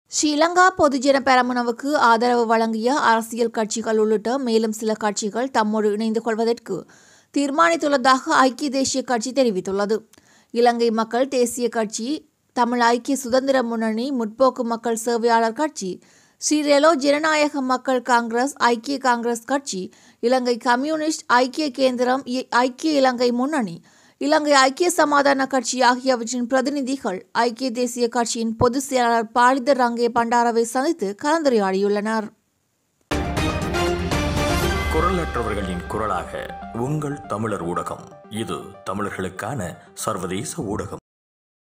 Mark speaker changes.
Speaker 1: ஸ்ரீலங்கா பொதுஜன பெரமுனவுக்கு ஆதரவு வழங்கிய அரசியல் கட்சிகள் உள்ளிட்ட மேலும் சில கட்சிகள் தம்மோடு இணைந்து கொள்வதற்கு தீர்மானித்துள்ளதாக ஐக்கிய தேசிய கட்சி தெரிவித்துள்ளது இலங்கை மக்கள் தேசிய கட்சி தமிழ் ஐக்கிய சுதந்திர முன்னணி முற்போக்கு மக்கள் சேவையாளர் கட்சி ஸ்ரீரெலோ ஜனநாயக மக்கள் காங்கிரஸ் ஐக்கிய காங்கிரஸ் கட்சி இலங்கை கம்யூனிஸ்ட் ஐக்கிய கேந்திரம் இ- ஐக்கிய இலங்கை முன்னணி இலங்கை ஐக்கிய சமாதான கட்சி ஆகியவற்றின் பிரதிநிதிகள் ஐக்கிய தேசிய கட்சியின் பொதுச் செயலாளர் பாலித ரங்கே பண்டாரவை சந்தித்து கலந்துரையாடியுள்ளனர்
Speaker 2: குரலற்றவர்களின் குரலாக உங்கள் தமிழர் ஊடகம் இது தமிழர்களுக்கான சர்வதேச ஊடகம்